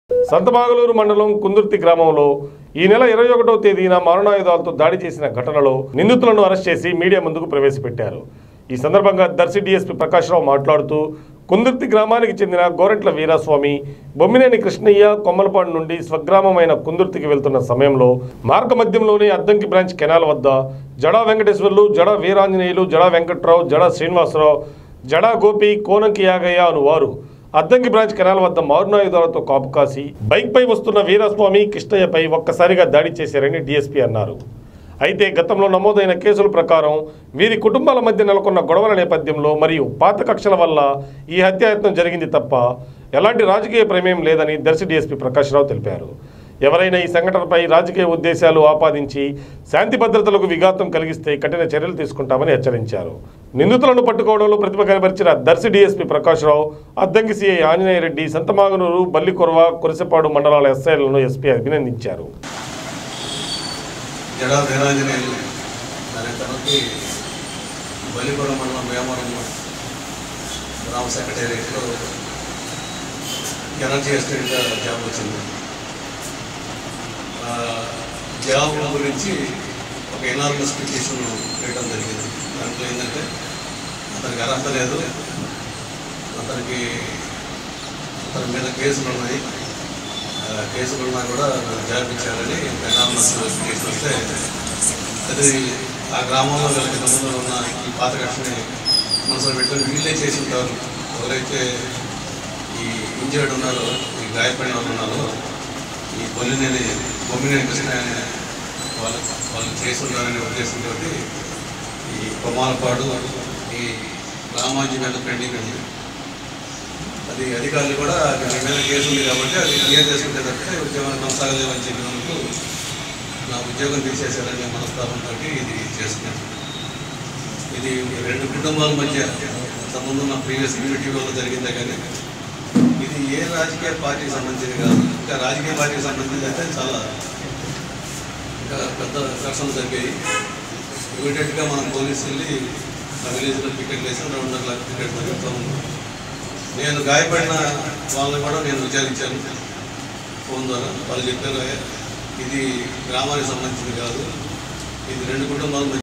సంతమాగలూరు మండలం కుందుర్తి గ్రామంలో ఈ నెల ఇరవై ఒకటవ తేదీన మారణాయుధాలతో దాడి చేసిన ఘటనలో నిందితులను అరెస్ట్ చేసి మీడియా ముందుకు ప్రవేశపెట్టారు ఈ సందర్భంగా దర్శి డీఎస్పీ ప్రకాశ్రావు మాట్లాడుతూ కుందుర్తి గ్రామానికి చెందిన గోరెంట్ల వీరాస్వామి బొమ్మినేని కృష్ణయ్య కొమ్మలపాడు నుండి స్వగ్రామమైన కుందుర్తికి వెళ్తున్న సమయంలో మార్గ మధ్యంలోని అద్దంకి బ్రాంచ్ కెనాల్ వద్ద జడా వెంకటేశ్వర్లు జడా వీరాంజనేయులు జడా వెంకట్రావు జడా శ్రీనివాసరావు జడా గోపి కోనంకి యాగయ్య అను వారు అద్దంకి బ్రాంచ్ కెనాల్ వద్ద మారునాయుధాలతో కాపు కాసి బైక్పై వస్తున్న వీరస్వామి కృష్ణయ్యపై ఒక్కసారిగా దాడి చేశారని డీఎస్పీ అన్నారు అయితే గతంలో నమోదైన కేసుల ప్రకారం వీరి కుటుంబాల మధ్య నెలకొన్న గొడవల నేపథ్యంలో మరియు పాత కక్షల వల్ల ఈ హత్యాయత్నం జరిగింది తప్ప ఎలాంటి రాజకీయ ప్రమేయం లేదని దర్శి డీఎస్పీ ప్రకాశ్రావు తెలిపారు ఎవరైనా ఈ సంఘటనపై రాజకీయ ఉద్దేశాలు ఆపాదించి శాంతి భద్రతలకు విఘాతం కలిగిస్తే కఠిన చర్యలు తీసుకుంటామని హెచ్చరించారు నిందితులను పట్టుకోవడంలో ప్రతిభ కనబరిచిన దర్శి డీఎస్పీ ప్రకాశ్రావు అద్దంకి సీఐ ఆంజనేయరెడ్డి సంతమాగనూరు బల్లికొరవ కురిసపాడు మండలాల ఎస్ఐలను ఎస్పీ అభినందించారు జడా వీరాంజనేయులు అనే తనకి బలిగొడ మండలం వేమవరం గ్రామ సెక్రటేరియట్లో ఎనర్జీ ఎస్టేట్గా జాబ్ వచ్చింది ఆ జాబ్ గురించి ఒక ఎనార్మస్ పిటిషన్ వేయడం జరిగింది దాంట్లో ఏంటంటే అతనికి అర్హత లేదు అతనికి అతని మీద కేసులు ఉన్నాయి ఆ, కేసులు ఉన్నా కూడా జాబ్ ఇచ్చారని ఎనార్మస్ కేసు వస్తే అది ఆ గ్రామంలో వీళ్ళకి సంబంధంలో ఉన్న ఈ పాత కక్షని మనసులో పెట్టుకొని వీళ్ళే చేసి ఉంటారు ఎవరైతే ఈ ఇంజర్డ్ ఉన్నారో ఈ గాయపడిన వాళ్ళు ఉన్నారో ఈ బొల్లినేని బొమ్మినేని కృష్ణ అనే వాళ్ళు వాళ్ళు చేసి ఉంటారనే ఉద్దేశంతో ఈ కొమ్మాలపాడు ఈ రామాజీ మీద పెండింగ్ ఉంది అది అధికారులు కూడా మీ మీద కేసు ఉంది కాబట్టి అది క్లియర్ చేసుకుంటే తప్పితే ఉద్యోగం కొనసాగలేమని చెప్పినందుకు నా ఉద్యోగం తీసేశారనే మనస్తాపంతో ఇది చేస్తున్నాను ఇది రెండు కుటుంబాల మధ్య సంబంధం ఉన్న ప్రీవియస్ యూనిటీ వల్ల జరిగిందే కానీ ఇది ఏ రాజకీయ పార్టీకి సంబంధించింది కాదు ఇంకా రాజకీయ పార్టీకి సంబంధించి అయితే చాలా ఇంకా పెద్ద ఘర్షణలు జరిగాయి ఇమీడియట్గా మనం పోలీసు వెళ్ళి ఆ విలేజ్లో టికెట్ వేసి రెండు వందల టికెట్ జరుగుతూ ఉన్నాం నేను గాయపడిన వాళ్ళని కూడా నేను విచారించాను ఫోన్ ద్వారా వాళ్ళు చెప్పారు ఇది గ్రామానికి సంబంధించింది కాదు ఇది రెండు కుటుంబాల మధ్య